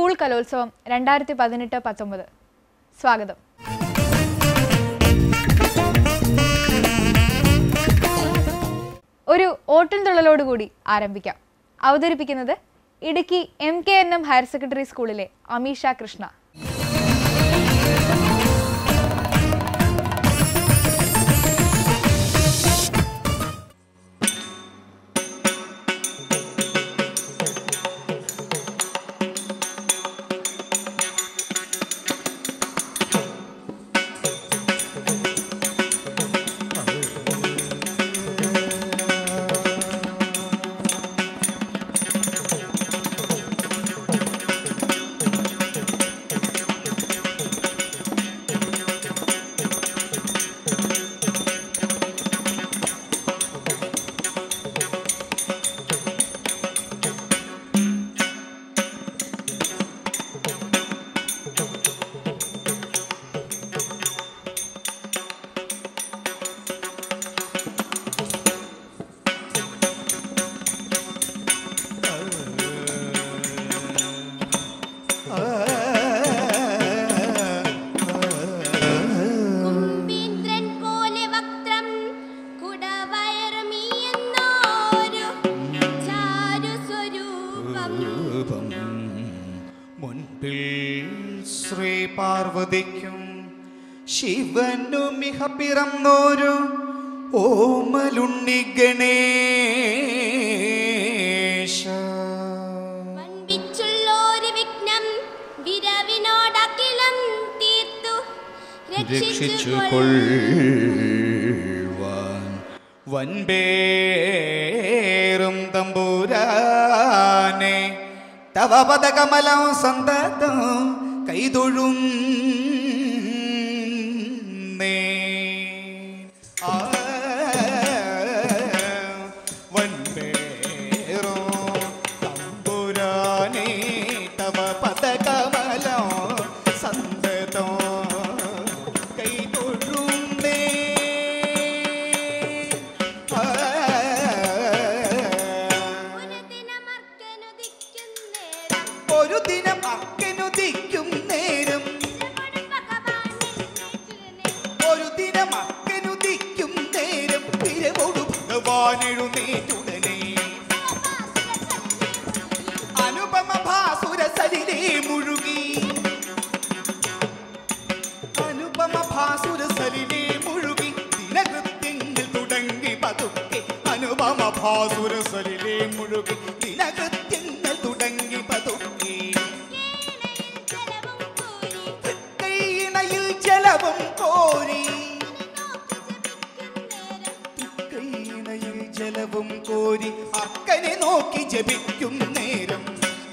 school കലോത്സവം രണ്ടായിരത്തി പതിനെട്ട് പത്തൊമ്പത് സ്വാഗതം ഒരു ഓട്ടംതുള്ളലോടുകൂടി ആരംഭിക്കാം അവതരിപ്പിക്കുന്നത് Idukki M K N M higher secondary സ്കൂളിലെ അമീഷ കൃഷ്ണ കുംഭീന്ദ്രൻ പോലെ വക്രം കുടവയറുമീയെന്നോരു ചാരു സ്വരൂപം രൂപം മുൻപിൽ ശ്രീ പാർവതിക്കും ശിവനും മിഹ പിറന്നോരു ഓമലുണ്ണി ഗണേശ വൻപിച്ചുള്ളോരു വിഘ്നം വിരവിനോടകിലം തീർത്തു രക്ഷിച്ചു രക്ഷിച്ചു കൊള്ളുവാൻ വൻപേറും തമ്പൂരാനെ തവ പദകമലം സന്തതം കൈതൊഴും വൻപേറും തമ്പുരാനെ തവ പദകമലം സന്തതം കൈതൊഴുന്നേ ആ ഒരു ദിനമർക്കനുദിക്കും നേരം ഒരു ദിനം അക്കനുദിക്കും നേരം ഒരു ദിനം അക്കനുദിക്കും നേരം തിരവോടു ഭഗവാൻ എഴുന്നേറ്റുടനെ അനുപമ ഭാസുര സലിലേ മുഴുകി അനുപമ ഭാസുര സലിലേ മുഴുകി ദിനകൃത്യങ്ങൾ തുടങ്ങി പതുക്കെ അനുപമ ഭാസുര സലിലേ മുഴുകി ദിനകൃത്യങ്ങൾ തുടങ്ങി പതുക്കെ കൈയിണയിൽ ജലവും കോരി കൈയിണയിൽ ജലവും കോരി അക്കനെ നോക്കി ജപിക്കും നേരം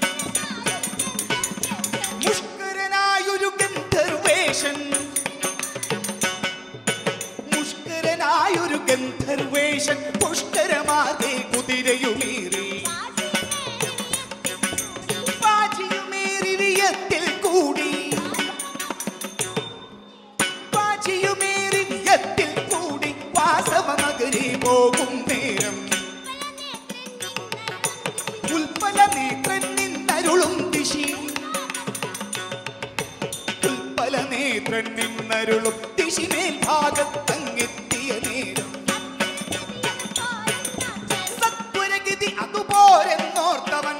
മുഷ്കരനായൊരു ഗന്ധർവേഷൻ മുഷ്കരനായൊരു ഗന്ധർവേഷൻ പുഷ്കരമാകെ കുതിരയുമേറി പാചിയുമേറി വിയത്തിൽ കൂടി പാചിയുമേറി വിയത്തിൽ കൂടി വാസവ നഗരി പോകും നേരം ഉൽപ്പല നേത്രൻ നിന്നരുളും ദിശി ഉൽപ്പല നേത്രൻ നിന്നരുളും ദിശി മേൽഭാഗത്തങ്ങെത്തിയ നേരം സത്വരഗതി അതുപോരെന്നോർത്തവൻ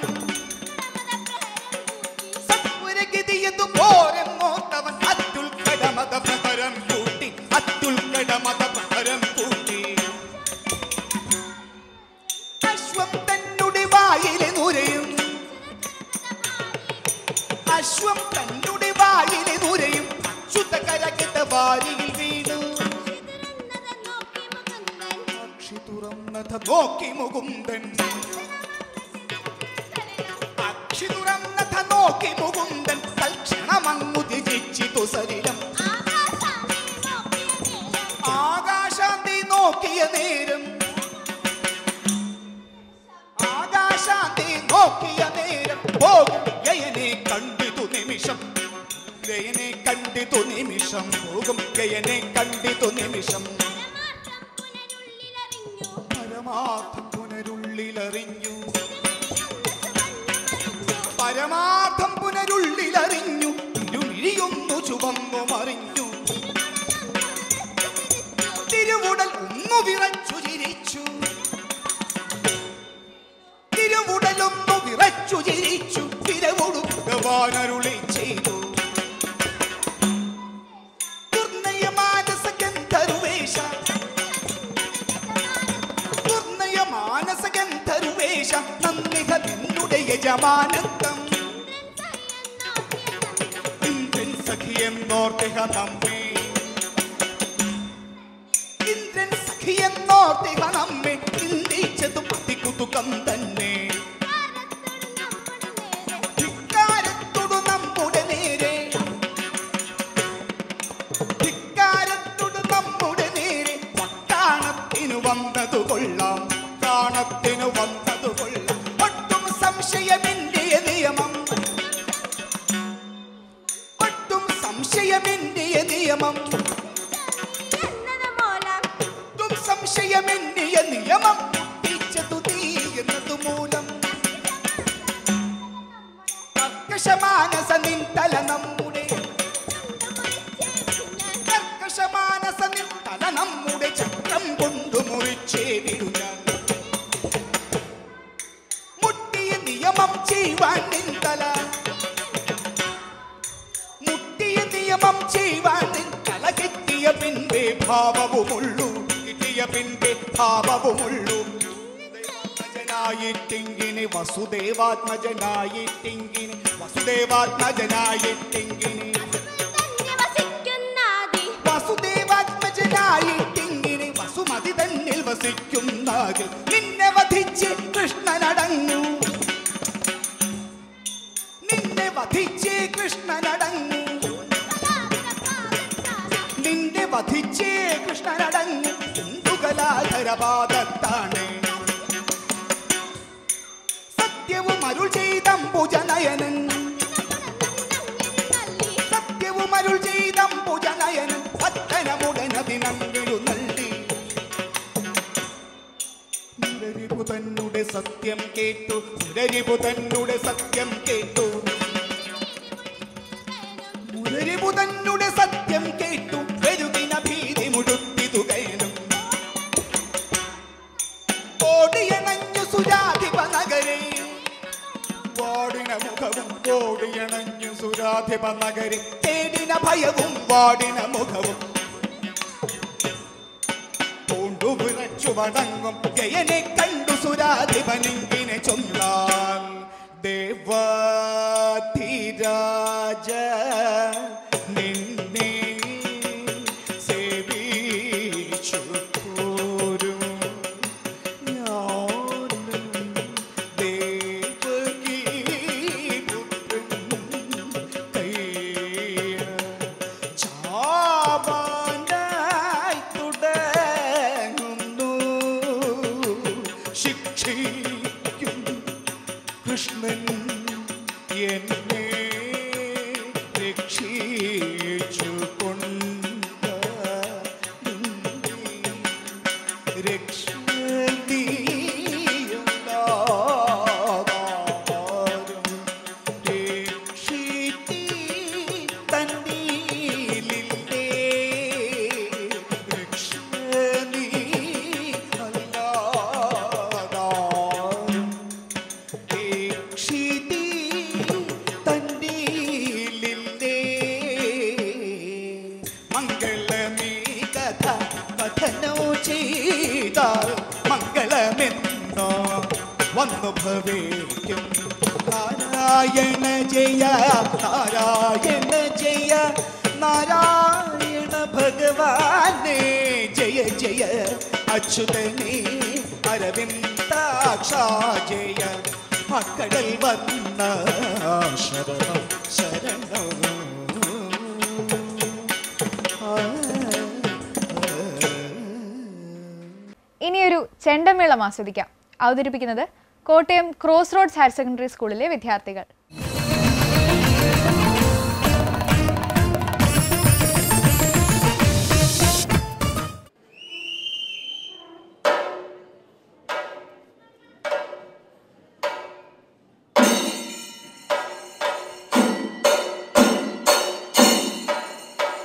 സത്വരഗതി അതുപോരെന്നോർത്തവൻ അത്തുൽ കടമത പ്രഹരം കൂട്ടി അത്തുൽ കടമത പ്രഹരം കൂട്ടി അശ്വം തന്നുടെ വായിലെ നുരയും അശ്വം തന്നുടെ വായിലെ നുരയും അച്യുത കരകിത വാരിയിൽ വീണു അക്ഷി തുറന്നത നോക്കി മുകുന്ദൻ അക്ഷി തുറന്നത നോക്കി മുകുന്ദൻ തൽക്ഷണമങ്ങു ത്യജിച്ചിതു സരിലം ആകാശാന്തി നോക്കിയ നേരം ആകാശാന്തി നോക്കിയ നേരം പോകും ഗയനെ കണ്ടിതു നിമിഷം ഗയനെ കണ്ടിതു നിമിഷം പോകും ഗയനെ കണ്ടിതു നിമിഷം പരമാർത്ഥം പുനരുള്ളിലറിഞ്ഞു പരമാർത്ഥം പുനരുള്ളിലറിഞ്ഞു സർവവും അറിഞ്ഞു തിരുവുടൽ ഒന്നു വിറച്ചു ചിരിച്ചു തിരുവുടലൊന്നു വിറച്ചു ചിരിച്ചു തിരവോടു ഭഗവാനരുളി ചെയ്തു ദുർനയ മാനസ ഗന്ധർവേഷ ദുർനയ മാനസ ഗന്ധർവേഷ നന്ദിഹ നിന്നുടെ യജമാനത്വം ഇന്ദ്രൻ സഖിയെന്നോർത്തിഹ നമ്മെ ഇന്ദ്രൻ സഖിയെന്നോർത്തിഹ നമ്മെ ചിന്തിച്ചതു പ്രതികുതുകം തന്നെ ധിക്കാരത്തോടു നമ്മുടെ നേരെ ധിക്കാരത്തോടു നമ്മുടെ നേരെ വക്കാണത്തിനു വന്നതു കൊള്ളാം കാണത്തിനു വന്നതു കൊള്ളാം ഒട്ടും സംശയമെന്റെ നിയമം ഒട്ടും സംശയമെന്റെ നിയമം എന്നത് മൂലം ഒട്ടും സംശയമെന്റെ നിയമം ടീച്ചതു നീ എന്നതു മൂലം കർക്കശമാനസ നിൻ തല നമ്മുടെ കർക്കശമാനസ നിൻ തല നമ്മുടെ ചക്രം കൊണ്ടു മുറിച്ചേ വിടുക മുട്ടിയ നിയമം ചെയ്യുവാൻ നിൻ തല മുട്ടിയ നിയമം ചെയ്യുവാൻ നിൻ തല കിട്ടിയ പിൻപേ ഭാവവുമുള്ളൂ കിട്ടിയ പിൻപേ ഭാവവുമുള്ളൂ വസുദേവാത്മജനായിട്ടിങ്ങിനി വസുദേവാത്മജനായിട്ടിങ്ങിനി വസുദേവാത്മജനായിട്ടിങ്ങിനി തന്നെ വസിക്കുന്നാദി വസുദേവാത്മജനായിട്ടിങ്ങിനി വസുമതി തന്നിൽ വസിക്കുന്നത് നിന്നെ വധിച്ച് കൃഷ്ണനടങ്ങു നിന്നെ വധിച്ച് കൃഷ്ണനടങ്ങു നിന്നെ വധിച്ച് കൃഷ്ണനടങ്ങു ഹിന്ദുകലാധരപാദത്താണ് സത്യവും അരുൾ ചെയ്തംബുജനയനൻ സത്യവും അരുൾ ചെയ്തംബുജനയനൻ പത്തനമുടനതിനങ്കിലു നല്ലി മുരരിപു തന്നുടെ സത്യം കേട്ടു മുരരിപു തന്നുടെ സത്യം കേട്ടു മുരരിപു തന്നുടെ സത്യം കേട്ടു പെരുകിന ഭീതി മുഴുത്തിതു കയനും ഓടിയണഞ്ഞു സുരാധിപ നഗരേ വാടിന മുഖവും ഓടിയണഞ്ഞു സുരാധിപ നഗരി തേടിന ഭയവും വാടിന മുഖവും പൂണ്ടു വിറച്ചു വടങ്ങും ജയനെ കണ്ടു സുരാധിപനിങ്ങിനെ ചൊല്ലാൻ ദേവാധിരാജ നിന്നെ സേവിച്ചു പോരും ഞാനും ദേവകീ പുത്രൻ കൈയ ചാവാനായി തുടങ്ങുന്നു ശിക്ഷിക്കും കൃഷ്ണൻ എന്നെ രക്ഷിച്ചു കൊണ്ട് രക്ഷീയുണ്ടാകാരും രക്ഷിത്തി തന്നീലില്ലേ രക്ഷണീ അല്ലാതാരും രക്ഷിതി തന്നീലില്ലേ മംഗളമീ കഥ കഥനോ ചെയ്താൽ മംഗളമെന്നോ വന്നു ഭവേക്കും നാരായണ ജയ നാരായണ ജയ നാരായണ ഭഗവാനേ ജയ ജയ അച്യുതനേ അരവിന്ദാക്ഷ ജയ മക്കളിൽ വന്ന ശരണം ശരണം ഇനിയൊരു ചെണ്ടമേളം ആസ്വദിക്കാം അവതരിപ്പിക്കുന്നത് Kottayam cross roads higher secondary സ്കൂളിലെ വിദ്യാർത്ഥികൾ ും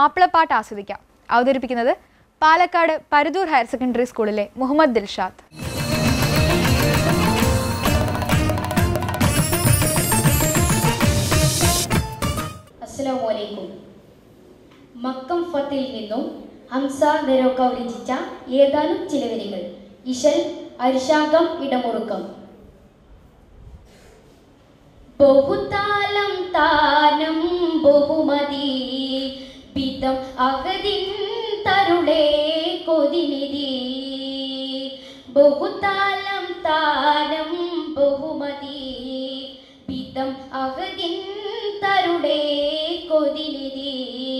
മാപ്പിളപ്പാട്ട് ആസ്വദിക്കാം അവതരിപ്പിക്കുന്നത് പാലക്കാട് പരുതൂർ ഹയർ സെക്കൻഡറി സ്കൂളിലെ മുഹമ്മദ് ദിൽഷാദ് അസ്സലാമു അലൈക്കും മക്കം ഫത്തിൽ നിന്നും ഹംസ നെരോക്ക രചിച്ച ഏതാനും ചില വരികൾ ഇശൽ അരിശാകം ഇടമുറുക്കം ബഹുതാലം താനം ബഹുമതി പിതം അഗതിൻ തരുളേ കൊതിനിധി ബഹുതാലം താനം ബഹുമതി പിതം അഗതിൻ തരുളേ കൊതിനിധി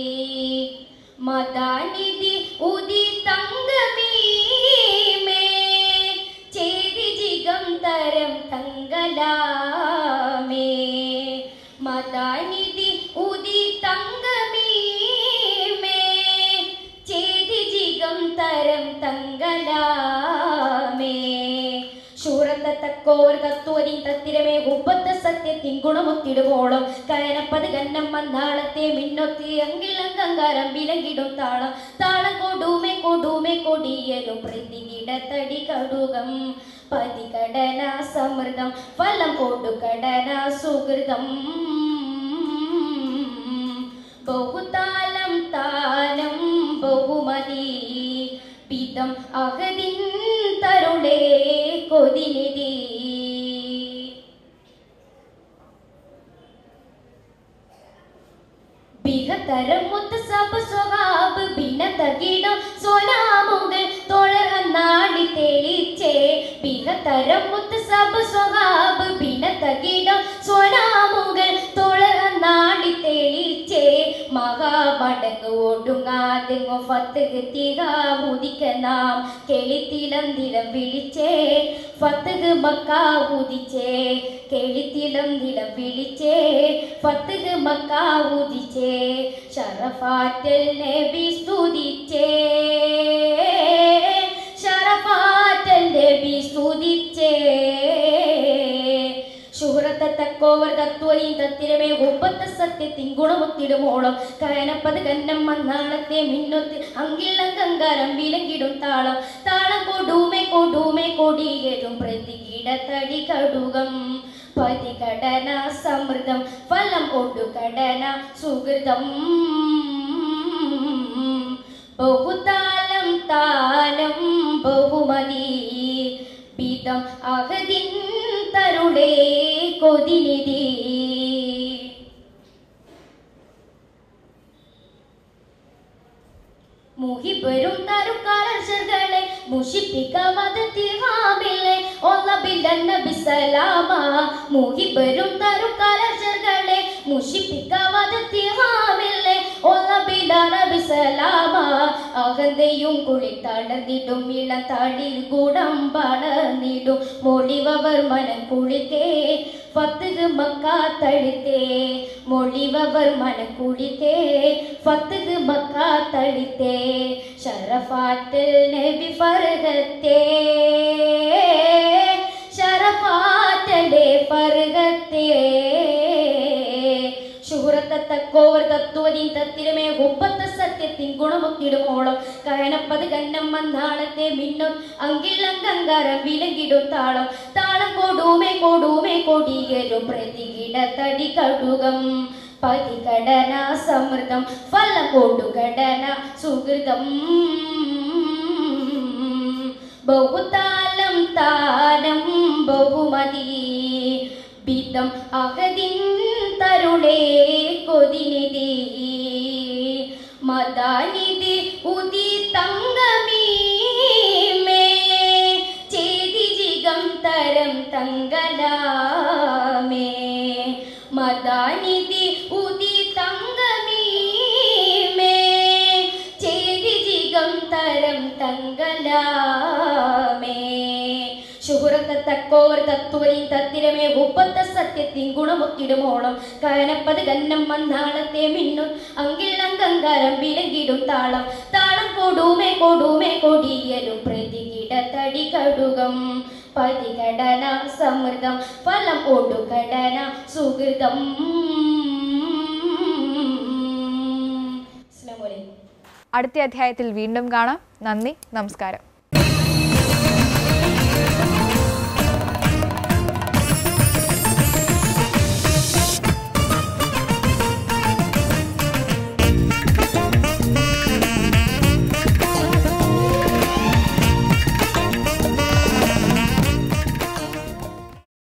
മദാനിധി ഉദി തങ്കമീമേ ചേരി ജിഗം തരം തങ്കലാമേ മദാനിധി ഉദി തങ്കമീമേ ചേരി ജിഗം തരം തങ്കലാമേ ശൂരന്ത തക്കോർ തത്വരി തത്തിരമേ ഉപ്പത്ത സത്യത്തിൻ ഗുണമൊത്തിടുവോളം കയനപ്പത് കന്നം മന്നാളത്തെ മിന്നൊത്തി അങ്കിലങ്കങ്കാരം വിലങ്ങിടും താളം താളം കൊടുമേ കൊടുമേ കൊടിയലും പ്രതികിടത്തടി കടുകം പതികടന സമൃദ്ധം ഫലം കൊടുകടന സുഹൃതം ബഹുതാലം താനം ബഹുമതി പിതം അഗതിൻ തരുളേ കൊതിനിധി ബിഹതരം മുത്ത് സബ് സ്വഭാബ് ഭിന്ന തകിടം സോനാമുകൾ തോളർ അന്നാടി തെളിച്ചേ ബിഹതരം മുത്ത് സബ് സ്വഭാബ് ഭിന്ന തകിടം സോനാമുകൾ തോളർ അന്നാടി തെളിച്ചേ മഹാമടങ്ങ് ഒടുങ്ങാതെങ്ങോ ഫത്ത് തിക മുതിക്ക നാം കെളിത്തിലം നിലം വിളിച്ചേ ഫത്ത് മക്ക ഉദിച്ചേ കെളിത്തിലം നിലം വിളിച്ചേ ഫത്ത് മക്ക ഉദിച്ചേ ഷറഫാറ്റൽ നബി സ്തുതിച്ചേ ഷറഫാറ്റൽ നബി സ്തുതിച്ചേ ശുഹ്രത്തെ തക്കോവർ തത്വരീ തത്തിരമേ ഒപ്പത്ത സത്യത്തിൻ ഗുണമൊത്തിടുമോളം കയനപ്പത് കന്നം മന്നാളത്തെ മിന്നൊത്തി അങ്കിള്ളം കങ്കാരം വിലങ്കിടും താളം താളം കൊടുമേ കൊടുമേ കൊടിയരും പ്രതികിടത്തടി കടുകം പതികടന സമൃദ്ധം ഫലം കൊടുകടന സുഹൃതം ബഹുതാലം താലം ബഹുമതി പിതം അഗതിൻ തരുളേ കൊതിനിധി മുഹിബരും തരുക്കാലർഷകളെ മുഷിപ്പിക്കാതെ തിഹാമില്ലേ ഒന്നബില്ലന്ന ബിസലാമ മുഹിബരും തരുക്കാലർഷകളെ മുഷിപ്പിക്കാതെ തിഹാമില്ലേ ഒന്നബില്ലന ബിസലാമ അകന്തയും കുളിത്തടർന്നിടും ഇളത്താടിൽ കൂടം പടർന്നിടും മൊഴിവർ മനം കുളിക്കേ ഫത്തുക് മക്ക തളിത്തേ മൊഴിവർ മനം കുളിക്കേ ഫത്തുക് മക്ക തളിത്തേ ഷറഫാറ്റൽ നബി ഫർഗത്തേ ഷറഫാറ്റലെ ഫർഗത്തേ ശുഹ്രത്തെ തക്കോവർ തത്വരീ തത്തിരമേ ഒപ്പത്ത സത്യത്തിൻ ഗുണമൊത്തിടുമോളം കയനപ്പത് കന്നം മന്നാളത്തെ മിന്നും അങ്കിളങ്കങ്കാരം വിലങ്കിടും താളം താളം കൊടുമേ കൊടുമേ കൊടിയരും പ്രതികിടത്തടി കടുകം പതികടന സമൃദ്ധം ഫലം കൊടുകടന സുഹൃതം ബഹുതാലം താരം ബഹുമതി ബിതം അഗതിൻ തരുളേ കൊതിനിധി മദാനിധി ഉദി തങ്കമീമേ ചേതി ജിഗം തരം തങ്കലാമേ മദാനിധി ഉദി തങ്കമീമേ ചേതി ജിഗം തരം തങ്കലാമേ ശുഹ്രത്തെ തക്കോർ തത്വരീ തത്തിരമേ ഉപ്പത്ത സത്യത്തിൻ ഗുണമൊത്തിടുമോളം കയനപ്പത് കന്നം മന്നാളത്തെ മിന്നും അങ്കിളങ്കങ്കാരം വിലങ്കിടും താളം താളം കൊടുമേ കൊടുമേ കൊടിയലും പ്രതികിടത്തടി കടുകം പതികടന സമൃദ്ധം ഫലം ഒടുകടന സുഹൃതം അസ്സലാമു അലൈക്കും അടുത്ത അധ്യായത്തിൽ വീണ്ടും കാണാം നന്ദി നമസ്കാരം